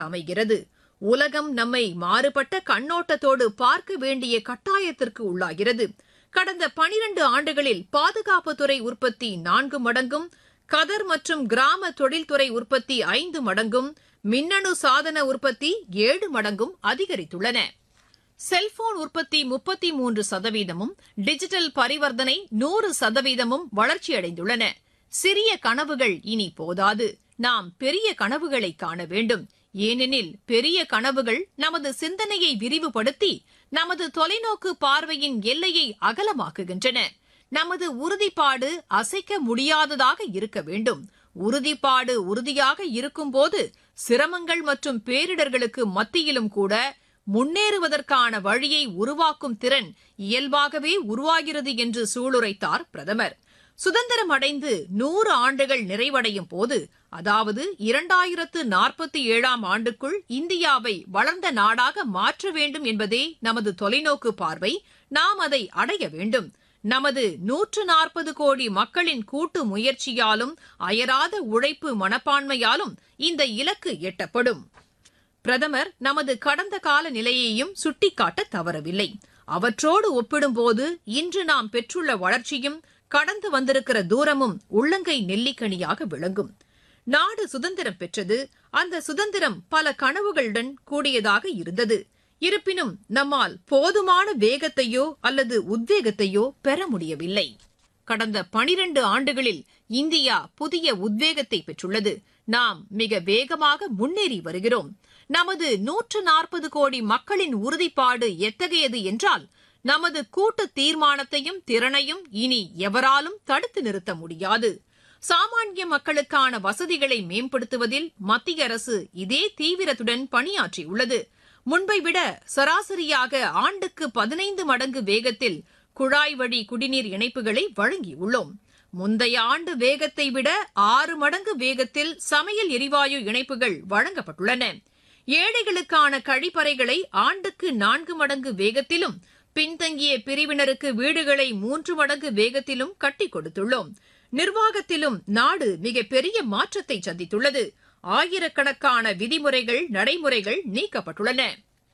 அமைகிறது உலகம் நம்மை மாறுபட்ட கண்ணோட்டத்தோடு பார்க்க வேண்டிய கட்டாயத்திற்கு உள்ளாகிறது கடந்த பனிரண்டு ஆண்டுகளில் பாதுகாப்புத்துறை உற்பத்தி நான்கு மடங்கும் கதர் மற்றும் கிராம தொழில்துறை உற்பத்தி ஐந்து மடங்கும் மின்னணு சாதன உற்பத்தி ஏழு மடங்கும் அதிகரித்துள்ளன செல்போன் உற்பத்தி முப்பத்தி மூன்று சதவீதமும் டிஜிட்டல் பரிவர்த்தனை நூறு சதவீதமும் வளர்ச்சியடைந்துள்ளன சிறிய கனவுகள் இனி போதாது நாம் பெரிய கனவுகளை காண வேண்டும் ஏனெனில் பெரிய கனவுகள் நமது சிந்தனையை விரிவுபடுத்தி நமது தொலைநோக்கு பார்வையின் எல்லையை அகலமாக்குகின்றன நமது உறுதிப்பாடு அசைக்க முடியாததாக இருக்க வேண்டும் உறுதிப்பாடு உறுதியாக இருக்கும்போது சிரமங்கள் மற்றும் பேரிடர்களுக்கு மத்தியிலும் கூட முன்னேறுவதற்கான வழியை உருவாக்கும் திறன் இயல்பாகவே உருவாகிறது என்று சூளுரைத்தார் பிரதமர் சுதந்திரம் அடைந்து நூறு ஆண்டுகள் நிறைவடையும் போது அதாவது இரண்டாயிரத்து நாற்பத்தி ஏழாம் ஆண்டுக்குள் இந்தியாவை வளர்ந்த நாடாக மாற்ற வேண்டும் என்பதே நமது தொலைநோக்கு பார்வை நாம் அதை அடைய வேண்டும் நமது நூற்று நாற்பது கோடி மக்களின் கூட்டு முயற்சியாலும் அயராத உழைப்பு மனப்பான்மையாலும் இந்த இலக்கு எட்டப்படும் பிரதமர் நமது கடந்த கால நிலையையும் சுட்டிக்காட்ட தவறவில்லை அவற்றோடு ஒப்பிடும்போது இன்று நாம் பெற்றுள்ள வளர்ச்சியும் கடந்து வந்திருக்கிற தூரமும் உள்ளங்கை நெல்லிக்கனியாக விளங்கும் நாடு சுதந்திரம் பெற்றது அந்த சுதந்திரம் பல கனவுகளுடன் கூடியதாக இருந்தது இருப்பினும் நம்மால் போதுமான வேகத்தையோ அல்லது உத்வேகத்தையோ பெற முடியவில்லை கடந்த பனிரண்டு ஆண்டுகளில் இந்தியா புதிய உத்வேகத்தை பெற்றுள்ளது நாம் மிக வேகமாக முன்னேறி வருகிறோம் நமது நூற்று நாற்பது கோடி மக்களின் உறுதிப்பாடு எத்தகையது என்றால் நமது கூட்டு தீர்மானத்தையும் திறனையும் இனி எவராலும் தடுத்து நிறுத்த முடியாது சாமானிய மக்களுக்கான வசதிகளை மேம்படுத்துவதில் மத்திய அரசு இதே தீவிரத்துடன் பணியாற்றியுள்ளது முன்பை விட சராசரியாக ஆண்டுக்கு பதினைந்து மடங்கு வேகத்தில் குழாய் வழி குடிநீர் இணைப்புகளை வழங்கியுள்ளோம் முந்தைய ஆண்டு வேகத்தை விட ஆறு மடங்கு வேகத்தில் சமையல் எரிவாயு இணைப்புகள் வழங்கப்பட்டுள்ளன ஏழைகளுக்கான கழிப்பறைகளை ஆண்டுக்கு நான்கு மடங்கு வேகத்திலும் பின்தங்கிய பிரிவினருக்கு வீடுகளை மூன்று மடங்கு வேகத்திலும் கட்டிக் கொடுத்துள்ளோம் நிர்வாகத்திலும் நாடு மிக பெரிய மாற்றத்தை சந்தித்துள்ளது ஆயிரக்கணக்கான விதிமுறைகள் நடைமுறைகள் நீக்கப்பட்டுள்ளன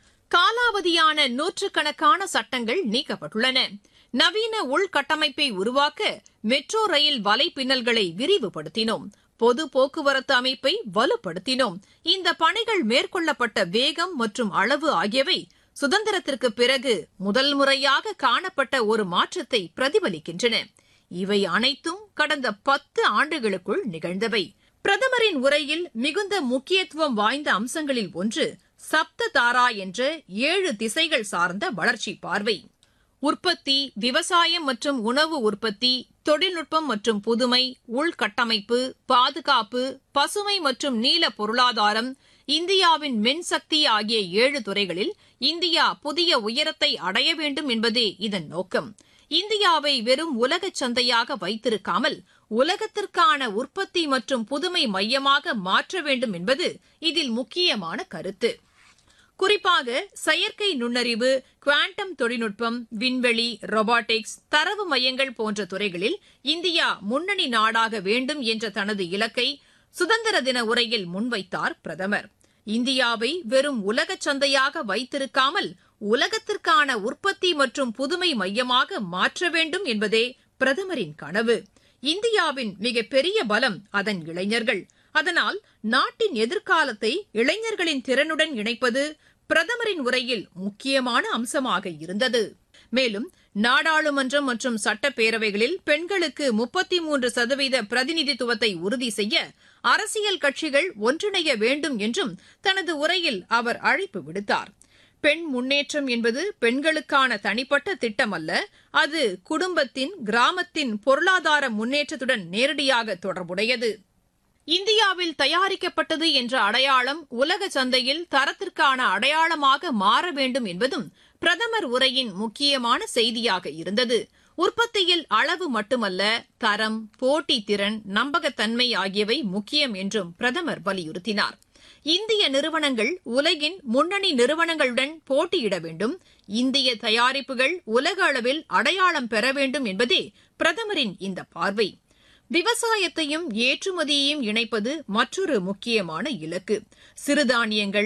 காலாவதியான நூற்றுக்கணக்கான சட்டங்கள் நீக்கப்பட்டுள்ளன நவீன உள்கட்டமைப்பை உருவாக்க மெட்ரோ ரயில் வலைப்பின்னல்களை விரிவுபடுத்தினோம் பொது போக்குவரத்து அமைப்பை வலுப்படுத்தினோம் இந்த பணிகள் மேற்கொள்ளப்பட்ட வேகம் மற்றும் அளவு ஆகியவை சுதந்திரத்திற்கு பிறகு முதல் முறையாக காணப்பட்ட ஒரு மாற்றத்தை பிரதிபலிக்கின்றன இவை அனைத்தும் கடந்த பத்து ஆண்டுகளுக்குள் நிகழ்ந்தவை பிரதமரின் உரையில் மிகுந்த முக்கியத்துவம் வாய்ந்த அம்சங்களில் ஒன்று சப்த தாரா என்ற ஏழு திசைகள் சார்ந்த வளர்ச்சி பார்வை உற்பத்தி விவசாயம் மற்றும் உணவு உற்பத்தி தொழில்நுட்பம் மற்றும் புதுமை உள்கட்டமைப்பு பாதுகாப்பு பசுமை மற்றும் நீல பொருளாதாரம் இந்தியாவின் மின்சக்தி ஆகிய ஏழு துறைகளில் இந்தியா புதிய உயரத்தை அடைய வேண்டும் என்பதே இதன் நோக்கம் இந்தியாவை வெறும் உலகச் சந்தையாக வைத்திருக்காமல் உலகத்திற்கான உற்பத்தி மற்றும் புதுமை மையமாக மாற்ற வேண்டும் என்பது இதில் முக்கியமான கருத்து குறிப்பாக செயற்கை நுண்ணறிவு குவாண்டம் தொழில்நுட்பம் விண்வெளி ரொபாட்டிக்ஸ் தரவு மையங்கள் போன்ற துறைகளில் இந்தியா முன்னணி நாடாக வேண்டும் என்ற தனது இலக்கை சுதந்திர தின உரையில் முன்வைத்தார் பிரதமர் இந்தியாவை வெறும் உலகச் சந்தையாக வைத்திருக்காமல் உலகத்திற்கான உற்பத்தி மற்றும் புதுமை மையமாக மாற்ற வேண்டும் என்பதே பிரதமரின் கனவு இந்தியாவின் மிகப்பெரிய பலம் அதன் இளைஞர்கள் அதனால் நாட்டின் எதிர்காலத்தை இளைஞர்களின் திறனுடன் இணைப்பது பிரதமரின் உரையில் முக்கியமான அம்சமாக இருந்தது மேலும் நாடாளுமன்றம் மற்றும் சட்டப்பேரவைகளில் பெண்களுக்கு முப்பத்தி மூன்று சதவீத பிரதிநிதித்துவத்தை உறுதி செய்ய அரசியல் கட்சிகள் ஒன்றிணைய வேண்டும் என்றும் தனது உரையில் அவர் அழைப்பு விடுத்தார் பெண் முன்னேற்றம் என்பது பெண்களுக்கான தனிப்பட்ட திட்டம் அல்ல அது குடும்பத்தின் கிராமத்தின் பொருளாதார முன்னேற்றத்துடன் நேரடியாக தொடர்புடையது இந்தியாவில் தயாரிக்கப்பட்டது என்ற அடையாளம் உலக சந்தையில் தரத்திற்கான அடையாளமாக மாற வேண்டும் என்பதும் பிரதமர் உரையின் முக்கியமான செய்தியாக இருந்தது உற்பத்தியில் அளவு மட்டுமல்ல தரம் போட்டித்திறன் நம்பகத்தன்மை ஆகியவை முக்கியம் என்றும் பிரதமர் வலியுறுத்தினார் இந்திய நிறுவனங்கள் உலகின் முன்னணி நிறுவனங்களுடன் போட்டியிட வேண்டும் இந்திய தயாரிப்புகள் உலக அளவில் அடையாளம் பெற வேண்டும் என்பதே பிரதமரின் இந்த பார்வை விவசாயத்தையும் ஏற்றுமதியையும் இணைப்பது மற்றொரு முக்கியமான இலக்கு சிறுதானியங்கள்